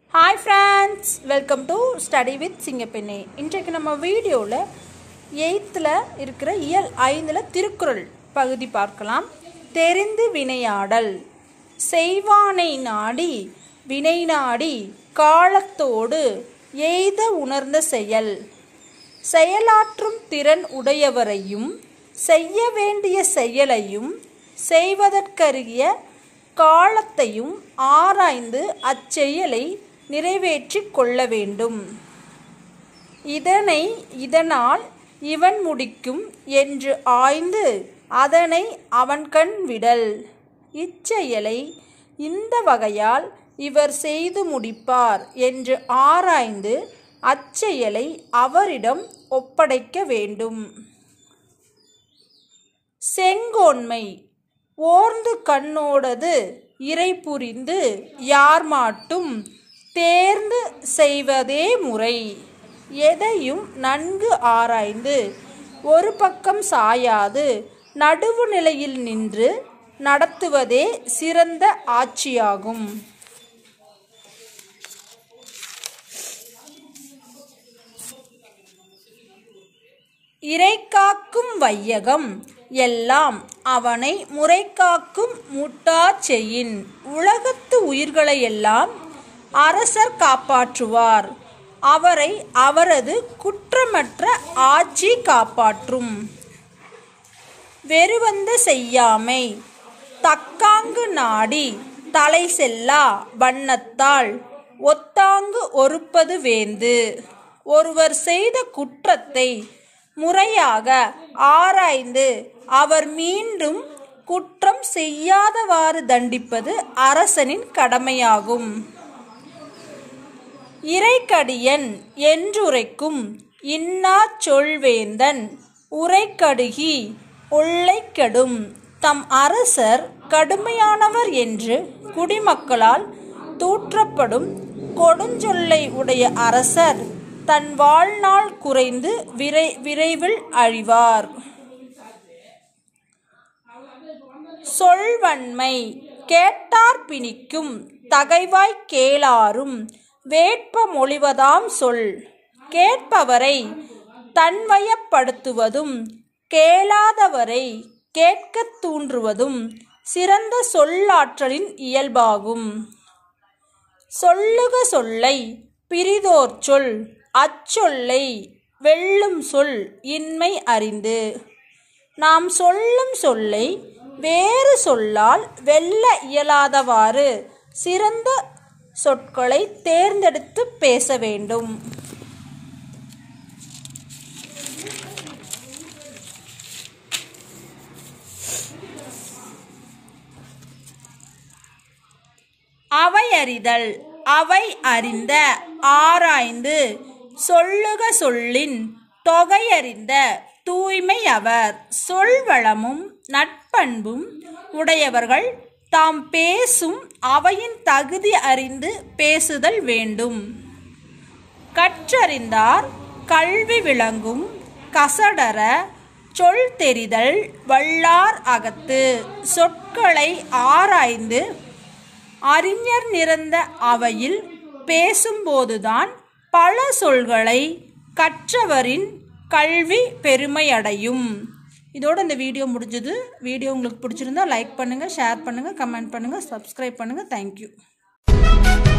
hi friends welcome to study with Singappenne இன்றைக்கு நம்ம வீடியோவில் எயித்தில் இருக்கிற இயல் ஐந்தில் திருக்குறள் பகுதி பார்க்கலாம் தெரிந்து வினையாடல் செய்வானை நாடி வினை நாடி காலத்தோடு எய்த உணர்ந்த செயல் செயலாற்றும் திறன் உடையவரையும் செய்ய வேண்டிய செயலையும் செய்வதற்கரிய காலத்தையும் ஆராய்ந்து அச்செயலை நிறைவேற்றிக் கொள்ள வேண்டும் இதனை இதனால் இவன் முடிக்கும் என்று ஆய்ந்து அதனை அவன் கண் விடல் இச்செயலை இந்த வகையால் இவர் செய்து முடிப்பார் என்று ஆராய்ந்து அச்செயலை அவரிடம் ஒப்படைக்க வேண்டும் செங்கோன்மை ஓர்ந்து கண்ணோடது இறை புரிந்து யார் மாட்டும் தேர்ந்து செய்வதே முறை எதையும் நன்கு ஆராய்ந்து ஒரு பக்கம் சாயாது நடுவு நிலையில் நின்று நடத்துவதே சிறந்த ஆட்சியாகும் இறைக்காக்கும் வையகம் எல்லாம் அவனை முறைக்காக்கும் முட்டாச் செய்யின் உலகத்து உயிர்களையெல்லாம் அரசர் காப்பாற்றுவார் அவரை அவரது குற்றமற்ற ஆட்சி காப்பாற்றும் வெறுவந்த செய்யாமை தக்காங்கு நாடி தலை செல்லா வண்ணத்தால் ஒத்தாங்கு ஒருப்பது வேந்து ஒருவர் செய்த குற்றத்தை முறையாக ஆராய்ந்து அவர் மீண்டும் குற்றம் செய்யாதவாறு தண்டிப்பது அரசனின் கடமையாகும் இறைக்கடியன் என்றுரைக்கும் இன்னா சொல்வேந்தன் உரைக்கடுகி ஒள்ளைக்கெடும் தம் அரசர் கடுமையானவர் என்று குடிமக்களால் தூற்றப்படும் கொடுஞ்சொல்லை உடைய அரசர் தன் வாழ்நாள் குறைந்து விரை விரைவில் அழிவார் சொல்வன்மை கேட்டார் பிணிக்கும் தகைவாய் கேளாரும் வேட்ப மொழிவதாம் சொல் கேட்பவரை தன்வயப்படுத்துவதும் கேளாதவரை கேட்கத் தூண்டுவதும் சிறந்த சொல்லாற்றலின் இயல்பாகும் சொல்லுக சொல்லை பிரிதோர் சொல் அச்சொல்லை வெல்லும் சொல் இன்மை அறிந்து நாம் சொல்லும் சொல்லை வேறு சொல்லால் வெல்ல இயலாதவாறு சிறந்த சொற்களை தேர்ந்தெடுத்து பேச வேண்டும் அவை அறிதல் அவை அறிந்த ஆராய்ந்து சொல்லுக சொல்லின் தொகையறிந்த தூய்மை அவர் சொல்வளமும் நட்பண்பும் உடையவர்கள் தாம் பேசும் அவையின் தகுதி அறிந்து பேசுதல் வேண்டும் கற்றறிந்தார் கல்வி விளங்கும் கசடர சொல் தெரிதல் வல்லார் அகத்து சொற்களை ஆராய்ந்து அறிஞர் நிறந்த அவையில் பேசும்போதுதான் பல சொல்களை கற்றவரின் கல்வி பெருமையடையும் இதோட இந்த வீடியோ முடிஞ்சது வீடியோ உங்களுக்கு பிடிச்சிருந்தா லைக் பண்ணுங்கள் ஷேர் பண்ணுங்கள் கமெண்ட் பண்ணுங்கள் சப்ஸ்கிரைப் பண்ணுங்கள் தேங்க்யூ